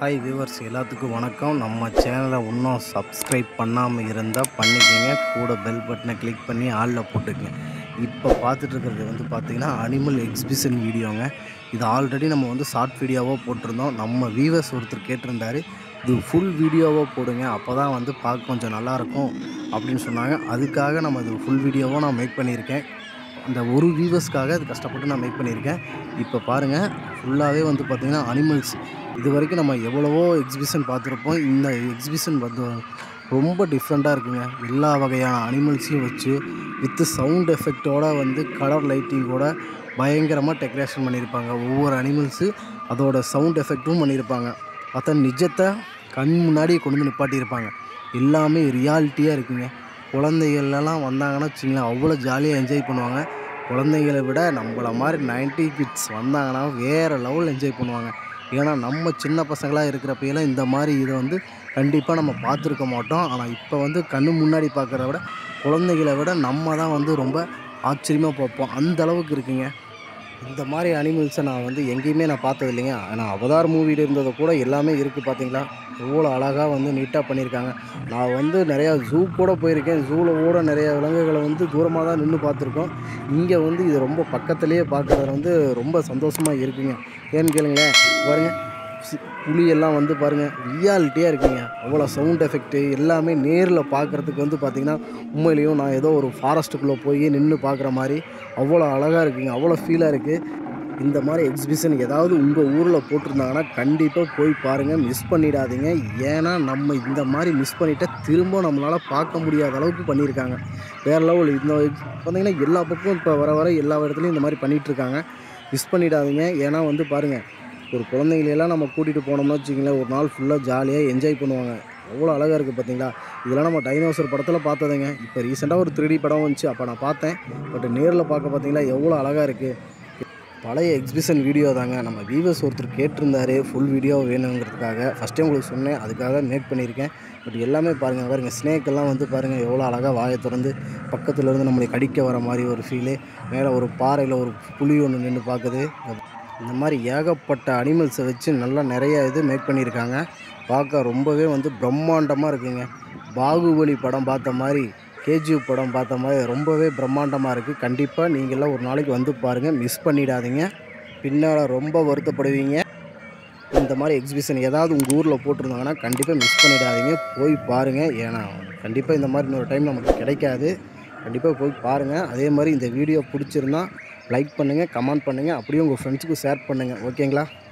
hi viewers எல்லாத்துக்கும் வணக்கம் நம்ம சேனலை இன்னும் சப்ஸ்கிரைப் பண்ணாமல் இருந்தால் பண்ணிக்கோங்க கூட பெல் பட்டனை கிளிக் பண்ணி ஆளில் போட்டுக்கங்க இப்போ பார்த்துட்டு இருக்கிறது வந்து பார்த்திங்கன்னா அனிமல் எக்ஸிபிஷன் வீடியோங்க இது ஆல்ரெடி நம்ம வந்து ஷார்ட் வீடியோவாக போட்டிருந்தோம் நம்ம வியூவர்ஸ் ஒருத்தர் கேட்டிருந்தாரு இது ஃபுல் வீடியோவாக போடுங்க அப்போ தான் வந்து பார்க்க கொஞ்சம் நல்லாயிருக்கும் அப்படின்னு சொன்னாங்க அதுக்காக நம்ம இது ஃபுல் வீடியோவாக நான் மேக் பண்ணியிருக்கேன் அந்த ஒரு வியூவர்ஸ்க்காக அது கஷ்டப்பட்டு நான் மேக் பண்ணியிருக்கேன் இப்போ பாருங்கள் ஃபுல்லாகவே வந்து பார்த்திங்கன்னா அனிமல்ஸ் இது வரைக்கும் நம்ம எவ்வளவோ எக்ஸிபிஷன் பார்த்துருப்போம் இந்த எக்ஸிபிஷன் வந்து ரொம்ப டிஃப்ரெண்ட்டாக இருக்குங்க எல்லா வகையான அனிமல்ஸையும் வச்சு வித்து சவுண்ட் எஃபெக்டோட வந்து கலர் லைட்டிங்கோட பயங்கரமாக டெக்கரேஷன் பண்ணியிருப்பாங்க ஒவ்வொரு அனிமல்ஸு அதோட சவுண்ட் எஃபெக்ட்டும் பண்ணியிருப்பாங்க பார்த்தா நிஜத்தை கண் முன்னாடி கொண்டு வந்து நிப்பாட்டியிருப்பாங்க எல்லாமே ரியாலிட்டியாக இருக்குங்க குழந்தைகள்லாம் வந்தாங்கன்னா வச்சிங்களேன் அவ்வளோ ஜாலியாக என்ஜாய் பண்ணுவாங்க குழந்தைகளை விட நம்மள மாதிரி 90 கிட்ஸ் வந்தாங்கன்னா வேறு லெவலில் என்ஜாய் பண்ணுவாங்க ஏன்னா நம்ம சின்ன பசங்களாக இருக்கிறப்பையெல்லாம் இந்த மாதிரி இதை வந்து கண்டிப்பாக நம்ம பார்த்துருக்க மாட்டோம் ஆனால் இப்போ வந்து கண்ணு முன்னாடி பார்க்குறத விட குழந்தைகளை விட நம்ம தான் வந்து ரொம்ப ஆச்சரியமாக பார்ப்போம் அந்த அளவுக்கு இருக்குங்க இந்த மாதிரி அனிமல்ஸை நான் வந்து எங்கேயுமே நான் பார்த்தது இல்லைங்க ஆனால் அவதார் மூவியில் இருந்ததை கூட எல்லாமே இருக்குது பார்த்தீங்களா எவ்வளோ அழகாக வந்து நீட்டாக பண்ணியிருக்காங்க நான் வந்து நிறையா ஜூ கூட போயிருக்கேன் ஜூவில் கூட நிறைய விலங்குகளை வந்து தூரமாக தான் நின்று பார்த்துருக்கோம் இங்கே வந்து இது ரொம்ப பக்கத்துலேயே பார்க்குறது வந்து ரொம்ப சந்தோஷமாக இருக்குங்க ஏன்னு கேளுங்களேன் பாருங்க சி- புலியெல்லாம் வந்து பாருங்கள் ரியாலிட்டியாக இருக்குங்க அவ்வளோ சவுண்ட் எஃபெக்ட்டு எல்லாமே நேரில் பார்க்குறதுக்கு வந்து பார்த்திங்கன்னா உண்மையிலையும் நான் ஏதோ ஒரு ஃபாரஸ்ட்டுக்குள்ளே போய் நின்று பார்க்குற மாதிரி அவ்வளோ அழகாக இருக்குங்க அவ்வளோ ஃபீலாக இருக்குது இந்த மாதிரி எக்ஸிபிஷன் ஏதாவது உங்கள் ஊரில் போட்டிருந்தாங்கன்னா கண்டிப்பாக போய் பாருங்கள் மிஸ் பண்ணிடாதீங்க ஏன்னா நம்ம இந்த மாதிரி மிஸ் பண்ணிட்டா திரும்ப நம்மளால் பார்க்க முடியாத அளவுக்கு பண்ணியிருக்காங்க வேறு லெவல் இந்த பார்த்தீங்கன்னா எல்லா பக்கமும் இப்போ வர வர எல்லா இடத்துலையும் இந்த மாதிரி பண்ணிகிட்டு இருக்காங்க மிஸ் பண்ணிடாதீங்க ஏன்னா வந்து பாருங்கள் ஒரு குழந்தைங்களையெல்லாம் நம்ம கூட்டிகிட்டு போனோம்னா வச்சுங்களேன் ஒரு நாள் ஃபுல்லாக ஜாலியாக என்ஜாய் பண்ணுவாங்க அவ்வளோ அழகாக இருக்குது பார்த்தீங்களா இதெல்லாம் நம்ம டைனோசர் படத்தில் பார்த்ததுங்க இப்போ ரீசெண்டாக ஒரு 3D படம் வந்துச்சு அப்போ நான் பார்த்தேன் பட் நேரில் பார்க்க பார்த்தீங்களா எவ்வளோ அழகாக இருக்குது பழைய எக்ஸிபிஷன் வீடியோ தாங்க நம்ம வியூவர்ஸ் ஒருத்தர் கேட்டிருந்தாரு ஃபுல் வீடியோ வேணுங்கிறதுக்காக ஃபஸ்ட்டே உங்களுக்கு சொன்னேன் அதுக்காக மேக் பண்ணியிருக்கேன் பட் எல்லாமே பாருங்கள் பாருங்க ஸ்னேக் எல்லாம் வந்து பாருங்கள் எவ்வளோ அழகாக வாயை திறந்து பக்கத்துல இருந்து நம்மளை கடிக்க வர மாதிரி ஒரு ஃபீலு மேலே ஒரு பாறையில் ஒரு புலி ஒன்று நின்று பார்க்குது இந்த மாதிரி ஏகப்பட்ட அனிமல்ஸை வச்சு நல்லா நிறைய இது மேக் பண்ணியிருக்காங்க பார்க்க ரொம்பவே வந்து பிரம்மாண்டமாக இருக்குங்க பாகுபலி படம் பார்த்த மாதிரி கேஜிஎஃப் படம் பார்த்த மாதிரி ரொம்பவே பிரம்மாண்டமாக இருக்குது கண்டிப்பாக நீங்களாம் ஒரு நாளைக்கு வந்து பாருங்கள் மிஸ் பண்ணிடாதீங்க பின்னால் ரொம்ப வருத்தப்படுவீங்க இந்த மாதிரி எக்ஸிபிஷன் ஏதாவது உங்கள் ஊரில் போட்டிருந்தாங்கன்னா கண்டிப்பாக மிஸ் பண்ணிடாதீங்க போய் பாருங்கள் ஏன்னா கண்டிப்பாக இந்த மாதிரி இன்னொரு டைம் நமக்கு கிடைக்காது கண்டிப்பாக போய் பாருங்கள் அதே மாதிரி இந்த வீடியோ பிடிச்சிருந்தா லைக் பண்ணுங்கள் கமெண்ட் பண்ணுங்கள் அப்படியே உங்கள் ஃப்ரெண்ட்ஸுக்கு ஷேர் பண்ணுங்கள் ஓகேங்களா